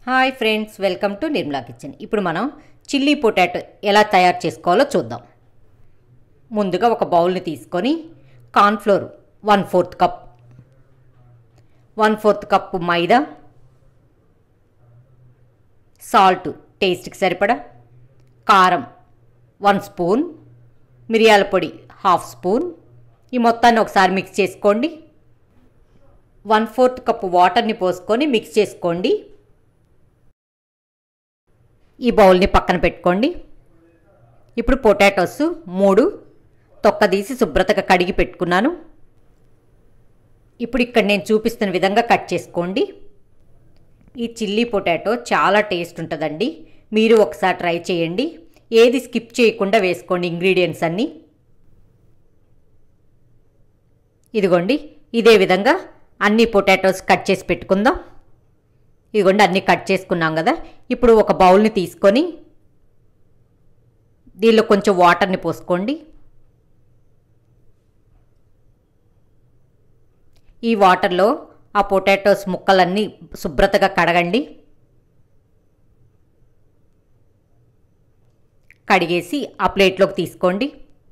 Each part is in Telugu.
hi friends welcome to Nirmala kitchen ఇప్పుడు మనం చిల్లీ పొటాటో ఎలా తయారు చేసుకోవాలో చూద్దాం ముందుగా ఒక బౌల్ని తీసుకొని cornflour one fourth cup one fourth cup maida salt టేస్ట్కి సరిపడా కారం వన్ స్పూన్ మిరియాల పొడి హాఫ్ స్పూన్ ఈ మొత్తాన్ని ఒకసారి మిక్స్ చేసుకోండి వన్ ఫోర్త్ కప్పు వాటర్ని పోసుకొని మిక్స్ చేసుకోండి ఈ బౌల్ని పక్కన పెట్టుకోండి ఇప్పుడు పొటాటోస్ మూడు తొక్క తీసి శుభ్రతగా కడిగి పెట్టుకున్నాను ఇప్పుడు ఇక్కడ నేను చూపిస్తున్న విధంగా కట్ చేసుకోండి ఈ చిల్లీ పొటాటో చాలా టేస్ట్ ఉంటుందండి మీరు ఒకసారి ట్రై చేయండి ఏది స్కిప్ చేయకుండా వేసుకోండి ఇంగ్రీడియంట్స్ అన్నీ ఇదిగోండి ఇదే విధంగా అన్ని పొటాటోస్ కట్ చేసి పెట్టుకుందాం ఇదిగోండి అన్నీ కట్ చేసుకున్నాం కదా ఇప్పుడు ఒక బౌల్ని తీసుకొని దీనిలో కొంచెం వాటర్ని పోసుకోండి ఈ వాటర్లో ఆ పొటాటోస్ ముక్కలన్నీ శుభ్రతగా కడగండి కడిగేసి ఆ ప్లేట్లోకి తీసుకోండి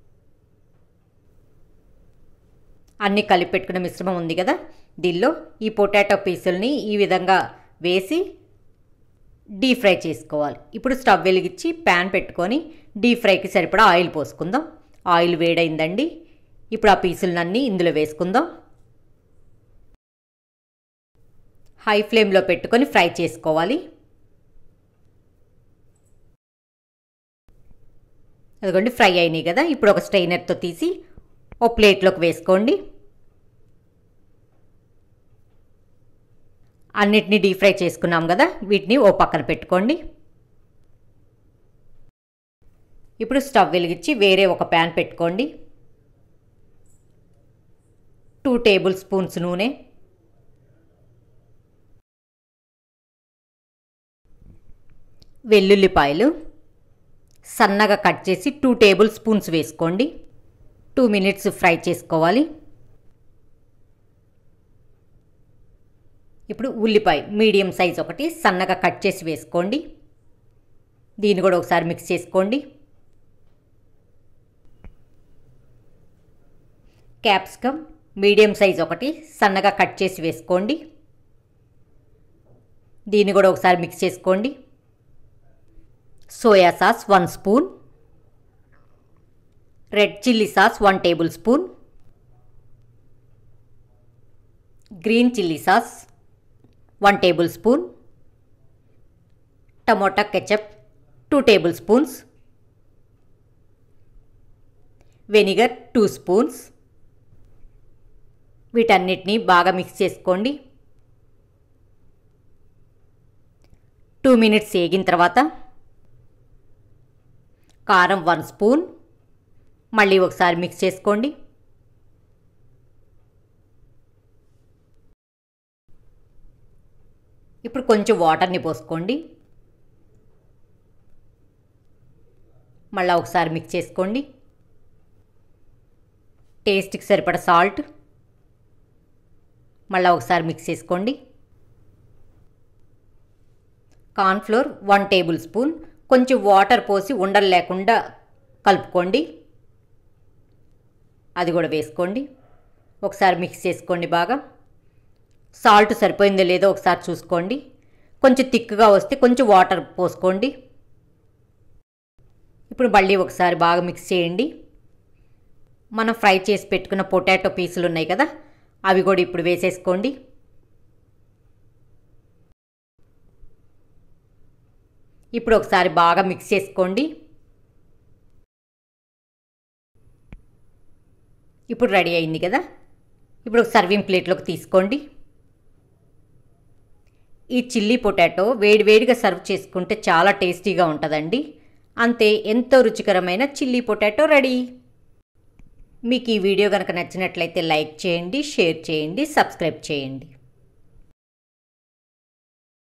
అన్నీ కలిపి పెట్టుకున్న మిశ్రమం ఉంది కదా దీనిలో ఈ పొటాటో పీసుల్ని ఈ విధంగా వేసి డీప్ ఫ్రై చేసుకోవాలి ఇప్పుడు స్టవ్ వెలిగించి ప్యాన్ పెట్టుకొని డీప్ ఫ్రైకి సరిపడా ఆయిల్ పోసుకుందాం ఆయిల్ వేడైందండి ఇప్పుడు ఆ పీసులన్నీ ఇందులో వేసుకుందాం హై ఫ్లేమ్లో పెట్టుకొని ఫ్రై చేసుకోవాలి అదిగోండి ఫ్రై అయినాయి కదా ఇప్పుడు ఒక స్ట్రైనర్తో తీసి ఓ ప్లేట్లోకి వేసుకోండి అన్నిటినీ డీప్ ఫ్రై చేసుకున్నాం కదా వీటిని ఓ పక్కన పెట్టుకోండి ఇప్పుడు స్టవ్ వెలిగించి వేరే ఒక ప్యాన్ పెట్టుకోండి టూ టేబుల్ స్పూన్స్ నూనె వెల్లుల్లిపాయలు సన్నగా కట్ చేసి టూ టేబుల్ స్పూన్స్ వేసుకోండి టూ మినిట్స్ ఫ్రై చేసుకోవాలి ఇప్పుడు ఉల్లిపాయ మీడియం సైజ్ ఒకటి సన్నగా కట్ చేసి వేసుకోండి దీన్ని కూడా ఒకసారి మిక్స్ చేసుకోండి క్యాప్సికమ్ మీడియం సైజ్ ఒకటి సన్నగా కట్ చేసి వేసుకోండి దీన్ని కూడా ఒకసారి మిక్స్ చేసుకోండి soya sauce one spoon red chilli sauce one tablespoon green chilli sauce one tablespoon tomato ketchup two tablespoons vinegar two spoons వీటన్నిటిని బాగా మిక్స్ చేసుకోండి టూ మినిట్స్ వేగిన తర్వాత కారం వన్ స్పూన్ మళ్ళీ ఒకసారి మిక్స్ చేసుకోండి ఇప్పుడు కొంచెం వాటర్ని పోసుకోండి మళ్ళీ ఒకసారి మిక్స్ చేసుకోండి టేస్ట్కి సరిపడ సాల్ట్ మళ్ళీ ఒకసారి మిక్స్ చేసుకోండి కార్న్ఫ్లోర్ వన్ టేబుల్ స్పూన్ కొంచెం వాటర్ పోసి ఉండలు లేకుండా కలుపుకోండి అది కూడా వేసుకోండి ఒకసారి మిక్స్ చేసుకోండి బాగా సాల్ట్ సరిపోయిందో లేదో ఒకసారి చూసుకోండి కొంచెం థిక్గా వస్తే కొంచెం వాటర్ పోసుకోండి ఇప్పుడు మళ్ళీ ఒకసారి బాగా మిక్స్ చేయండి మనం ఫ్రై చేసి పెట్టుకున్న పొటాటో పీసులు ఉన్నాయి కదా అవి కూడా ఇప్పుడు వేసేసుకోండి ఇప్పుడు ఒకసారి బాగా మిక్స్ చేసుకోండి ఇప్పుడు రెడీ అయింది కదా ఇప్పుడు ఒక సర్వింగ్ ప్లేట్లోకి తీసుకోండి ఈ చిల్లీ పొటాటో వేడివేడిగా సర్వ్ చేసుకుంటే చాలా టేస్టీగా ఉంటుందండి అంతే ఎంతో రుచికరమైన చిల్లీ పొటాటో రెడీ మీకు ఈ వీడియో కనుక నచ్చినట్లయితే లైక్ చేయండి షేర్ చేయండి సబ్స్క్రైబ్ చేయండి